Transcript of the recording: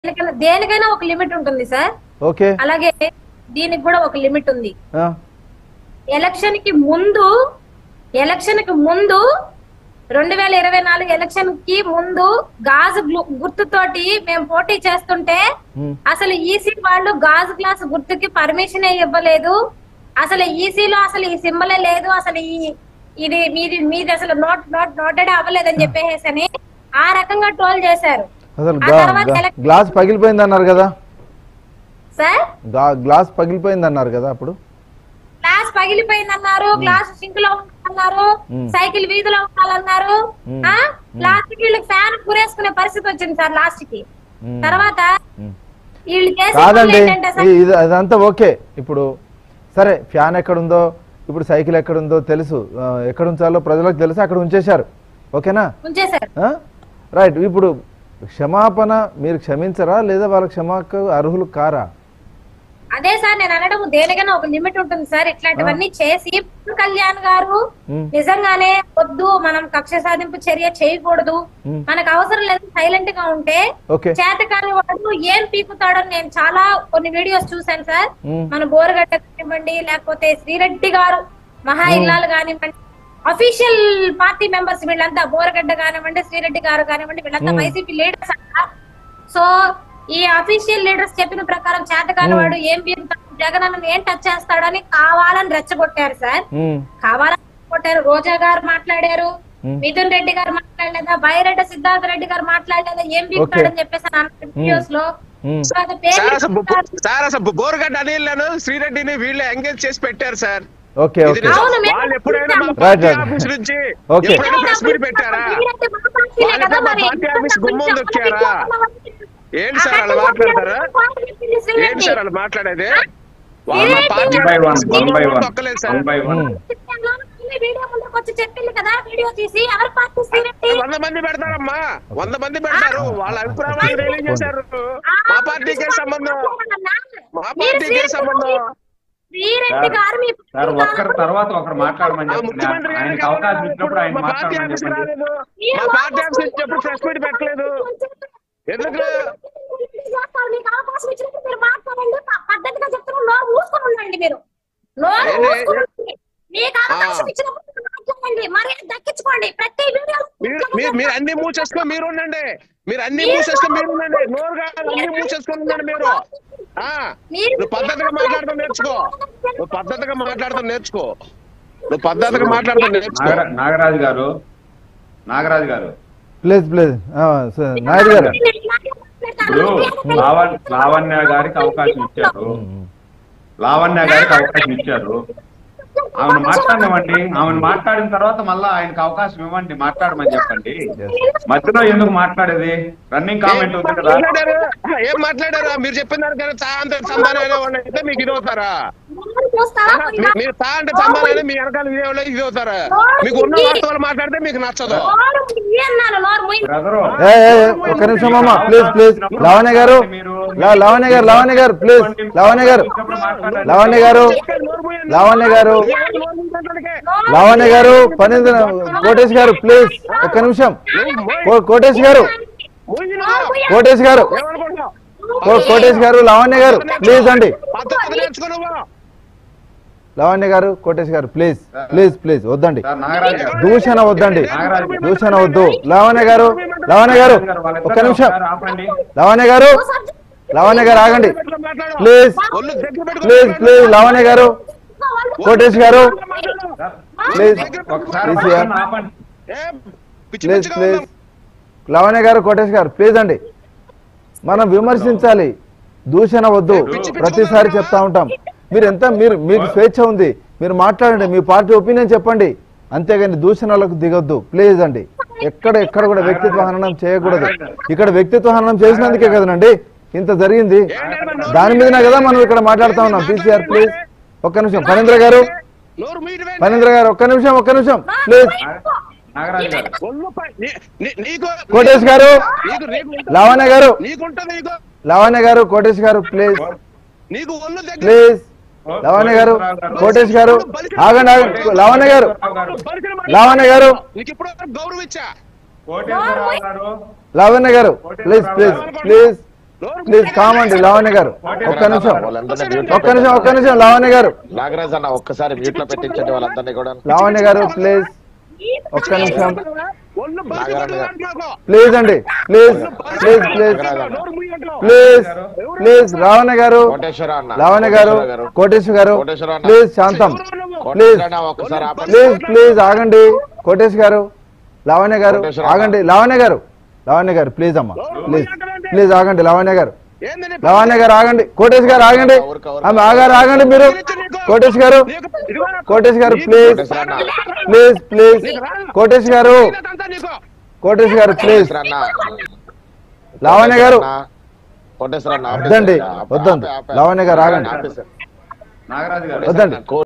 దేనికైనా దేనికైనా ఒక లిమిట్ ఉంటుంది సార్ ఓకే అలాగే దీనికి కూడా ఒక లిమిట్ ఉంది ఆ, ఎలక్షన్ కి ముందు ఎలక్షన్ కి ముందు రెండు వేల ఇరవై నాలుగు ఎలక్షన్ కి ముందు గాజు గ్లు- గుర్తుతోటి మేము పోటీ చేస్తుంటే ఉమ్, అసలు ఈసీ వాళ్ళు గాజు గ్లాస్ గుర్తుకి పర్మిషన్ ఇవ్వలేదు అసలు ఈసీలో అసలు ఈ సింబలే లేదు అసలు ఈ ఇది మీది మీది అసలు నోట్ నోట్ నోటెడ్ అవ్వలేదని చెప్పేసి అని ఆ రకంగా ట్రోల్ చేశారు అసలు ఆ గా- తర్వాత గా- ఎలక్- గ్లాస్ పగిలిపోయింది అన్నారు కదా సార్ గా- గ్లాస్ పగిలిపోయింది అన్నారు కదా అప్పుడు గ్లాస్ పగిలిపోయిందన్నారు గ్లాస్ సింక్ లో ఉండాలన్నారు మ్మ్. సైకిల్ వీధిలో ఉండాలన్నారు మ్మ్. ఆ లాస్ట్ కి వీళ్ళకి ఫ్యాన్ కురేసుకునే పరిస్థితి వచ్చింది సార్ లాస్ట్ కి ఉమ్, తర్వాత ఉమ్. వీళ్ళు చేసే కాదండి పనులు ఏంటంటే సార్ ఈ- ఇది అదంతా ఓకే ఇప్పుడు సరే ఫ్యాన్ ఎక్కడుందో ఇప్పుడు సైకిల్ ఎక్కడుందో తెలుసు ఆ, ఎక్కడ ఉంచాలో ప్రజలకు తెలుసు అక్కడ ఉంచేశారు ఓకేనా ఉంచేశారు ఆ? రైట్ ఇప్పుడు క్షమాపణ మీరు క్షమించరా లేదా వాళ్ళ క్షమాకు అర్హులు కారా అదే సార్ నేను అనడం దేనికైనా ఒక లిమిట్ ఉంటుంది సార్ ఇట్లాంటివన్నీ చేసి పవన్ కళ్యాణ్ గారు మ్మ్. నిజంగానే వద్దు మనం కక్ష సాధింపు చర్య చేయకూడదు మ్మ్. మనకు అవసరం లేదు సైలెంట్ గా ఉంటే ఓకే చేతకాని వాడు ఏం పీకుతాడని నేను చాలా కొన్ని వీడియోస్ చూశాను సార్ మ్మ్. మన బోరగడ్డ కానివ్వండి లేకపోతే శ్రీరెడ్డి గారు మహా ఇల్లాలు కానివ్వండి అఫీషియల్ పార్టీ మెంబర్స్ వీళ్ళంతా బోరగడ్డ కానివ్వండి శ్రీరెడ్డి గారు కానివ్వండి వీళ్ళంతా మ్మ్. వైసీపీ లీడర్స్ అంట సో ఈ అఫీషియల్ లీడర్స్ చెప్పిన ప్రకారం చేతకాని వాడు ఏం పీకుతాడు జగన్ అన్నని ఏం టచ్ చేస్తాడని కావాలని రెచ్చగొట్టారు సార్ ఉమ్, కావాలని కొట్టారు రోజా గారు మాట్లాడారు మ్మ్. మిథున్ రెడ్డి గారు మాట్లాడలేదా బైరెడ్డి సిద్ధార్థ రెడ్డి గారు మాట్లాడలేదా ఏం పీకుతాడని చెప్పేసి అని అన్న వీడియోస్ లో ఉమ్. సో అది పేరు సార్ అసలు బొ- సార్ అసలు బోరగడ్డ అనిల్లను శ్రీరెడ్డిని వీళ్ళే ఎంగేజ్ చేసి పెట్టారు సార్ ఓకే ఇది ఓకే నిజం. అవును, మేము వాళ్ళు ఎప్పుడైనా మా చూసాం. Party Right, right. ఆఫీస్ నుంచి Okay. ఎప్పుడైనా ప్రెస్ మీట్ పెట్టారా వాళ్ళు ఎప్పుడు మా పార్టీ ఆఫీస్ గుమ్మం దొక్కారా? ఏంటి సార్ వాళ్ళు మాట్లాడతారా ఏంటి సార్ వాళ్ళు మాట్లాడేది వాళ్ళు మా party one by one office one by గుమ్మం వన్ దొక్కలేదు సార్ వన్ బై వన్ ఉమ్. వీడియో ముందుకు వచ్చి చెప్పింది కదా వీడియో తీసి ఎవరు పార్టీ శ్రీరెడ్డి వంద మంది పెడతారమ్మా వంద మంది పెడతారు వాళ్ళ అభిప్రాయాలు రిలీజ్ చేశారు మా పార్టీకే సంబంధం మా పార్టీకే సంబంధం శ్రీరెడ్డి గారు మీ సార్ ఒక్కరి తర్వాత ఒకరు మాట్లాడమని ఆ చెప్పండి ముఖ్యమంత్రి గారికి ఆయనకి అవకాశం ఇచ్చినప్పుడు ఆయన మా పార్టీ మాట్లాడమని ఆఫీస్ చెప్పండి రాలేదు మా పార్టీ ఆఫీస్ నుంచి ఎప్పుడు ప్రెస్ మీట్ పెట్టలేదు ఎందుకు మీకు అవకాశం ఇచ్చినప్పుడు మీరు మాట్లాడండి ప- పద్ధతిగా చెప్తున్నా నోరు మూసుకొని ఉండండి మీరు నోరు ఏంటి? మూసుకొని ఉండండి. మీకు అవకాశం ఇచ్చినప్పుడు మీరు మాట్లాడండి మరి దక్కించుకోండి ప్రతి వీడియో మీరు మీరు మీరు అన్ని మూసేసుకొని మీరు ఉండండి మీరు అన్ని మూసేసుకొని మీరు ఉండండి నోరు కాదు అన్ని మూసేసుకొని ఉండండి మీరు ఆ నువ్వు పద్ధతిగా మాట్లాడతాం నేర్చుకో నువ్వు పద్ధతిగా మాట్లాడతాం నేర్చుకో నువ్వు పద్ధతిగా మాట్లాడతాం నేర్చుకో నాగరా- నాగరాజు గారు నాగరాజు గారు ప్లీజ్ ప్లీజ్ ఆ, స- నాయుడు గారు ఇప్పుడు లావణ్ లావణ్య గారికి అవకాశం ఇచ్చారు లావణ్య గారికి అవకాశం ఇచ్చారు ఆమెను మాట్లాడనివ్వండి ఆమెను మాట్లాడిన తర్వాత మళ్ళా ఆయనకు అవకాశం ఇవ్వండి మాట్లాడమని చెప్పండి మధ్యలో ఎందుకు మాట్లాడేది రన్నింగ్ కామెంట్ ఉంది కదా మాట్లాడారు ఏం మాట్లాడారు మీరు చెప్పిన దానికన్నా చా అంత సంధానం వాళ్ళు అయితే మీకు ఇది అవుతారా ఆహా, మీ- మీరు చా అంటే సంధానం మీ వెనకాల ఇది అవ్వలేదు, ఇది అవుతారా మీకు ఉన్న వాస్తవాలు మాట్లాడితే మీకు నచ్చదు నోరు ముయ్యి అన్నాను నోరు ముయ్యి బ్రదరు ఏ ఏ, ఏ, ఒక్క నిమిషం అమ్మా ప్లీజ్ ప్లీజ్ లావణ్య గారు లా- లావణ్య గారు లావణ్య గారు ప్లీజ్ లావణ్య గారు లావణ్య గారు లావణ్య గారు లావణ్య గారు పనింద్ర కోటేష్ గారు ప్లీజ్ ఒక్క నిమిషం కో- కోటేష్ గారు కోటేష్ గారు ఏమనుకుంటున్నావు కో- కోటేష్ గారు లావణ్య గారు ప్లీజ్ అండి పద్ధతి నేర్చుకో నువ్వు Lavanya garu Kotesh garu please please please వద్దండి సార్ నాగరాజు గారు దూషణ వద్దండి నాగరాజు గారు. దూషణ వద్దు లావణ్య గారు లావణ్య గారు వాళ్ళిద్దరూ ఒక్క నిమిషం ఒకసారి ఆపండి లావణ్య గారు లావణ్య గారు ఆగండి ఇట్లా మాట్లాడు. ప్లీజ్ ఒళ్ళు దగ్గర పెట్టుకో ప్లీజ్ ప్లీజ్ లావణ్య గారు కోటేష్ గారు మాట్లాడు. సార్, ప్లీజ్ ఒకసారి ప్లీజ్ పక్కన ఆపండి ఏం పిచ్చి ప్లీజ్ పిచ్చిగా ప్లీజ్ ఉందా? లావణ్య గారు కోటేష్ గారు ప్లీజ్ అండి మనం విమర్శించాలి దూషణ వద్దు ప్రతిసారి చెప్తా ఉంటాం మీరు ఎంత మీరు మీకు స్వేచ్ఛ ఉంది మీరు మాట్లాడండి మీ పార్టీ ఒపీనియన్ చెప్పండి అంతేగాని దూషణలకు దిగొద్దు ప్లీజ్ అండి ఎక్కడ ఎక్కడ కూడా వ్యక్తిత్వ హననం చేయకూడదు ఇక్కడ వ్యక్తిత్వ హననం చేసినందుకే కదనండి ఇంత జరిగింది దాని మీదనే కదా మనం ఇక్కడ మాట్లాడుతా ఉన్నాం పీసీఆర్ ప్లీజ్ ఒక్క నిమిషం పనేంద్ర గారు నోరు మీటమే. పనేంద్ర గారు ఒక్క నిమిషం ఒక్క నిమిషం ప్లీజ్ నాగరాజు గారు ఒళ్ళు పై- నీ- నీ- నీకు కోటేష్ గారు నీకు నీకు ఉంటుంది. లావణ్య గారు నీకుంటది నీకు లావణ్య గారు కోటేష్ గారు ప్లీజ్ నీకు ఒళ్ళు దగ్గర ప్లీజ్ లావణ్య గారు కోటేష్ గారు ఆగండి ఆగండి లావణ్య గారు బలిసిన మాట. లావణ్య గారు నీకు ఇప్పుడు గౌరవం ఇచ్చా Koteswararao garu Lavanya garu please please please please కామండి లావణ్య గారు ఒక్క నిమిషం వాళ్ళందరినీ mute లో ఒక్క నిమిషం ఒక్క నిమిషం లావణ్య గారు నాగరాజ్ అన్న ఒక్కసారి మ్యూట్ లో పెట్టించండి వాళ్ళందరినీ కూడా లావణ్య గారు ప్లీజ్ ఒక్క నిమిషం ఒళ్ళు బయటపడుతున్నారు మాకు. ప్లీజ్ అండి ప్లీజ్ ప్లీజ్ ప్లీజ్ నోరు మూయండి. ప్లీజ్ ప్లీజ్ లావణ్య గారు కోటేశ్వర అన్న లావణ్య గారు కోటేశ్వర గారు కోటేశ్వర అన్న. ప్లీజ్ శాంతం ప్లీజ్ కోటేశ్వర అన్న ఒక్కసారి ఆపండి. ప్లీజ్ ప్లీజ్ ఆగండి కోటేష్ గారు లావణ్య గారు కోటేశ్వర ఆగండి లావణ్య గారు లావణ్య గారు ప్లీజ్ అమ్మా ప్లీజ్ ప్లీజ్ ఆగండి లావణ్య గారు ఏంది నీ లావణ్య గారు ఆగండి కోటేష్ గారు ఆగండి ఆమె ఆగారు ఆగండి మీరు కోటేష్ గారు నీకు- ఇదిగో కోటేష్ గారు ప్లీజ్ కోటేశ్వర అన్న ప్లీజ్ ప్లీజ్ కోటేష్ గారు ఇదంతా నీకు. కోటేష్ గారు ప్లీజ్ కోటేశ్వర అన్న లావణ్య గారు కోటేశ్వర అన్న వద్దండి ఆపేసి- వద్దండి ఆపే- ఆపే- లావణ్య గారు ఆగండి ఆపేసి. నాగరాజు గారు వద్దండి కో-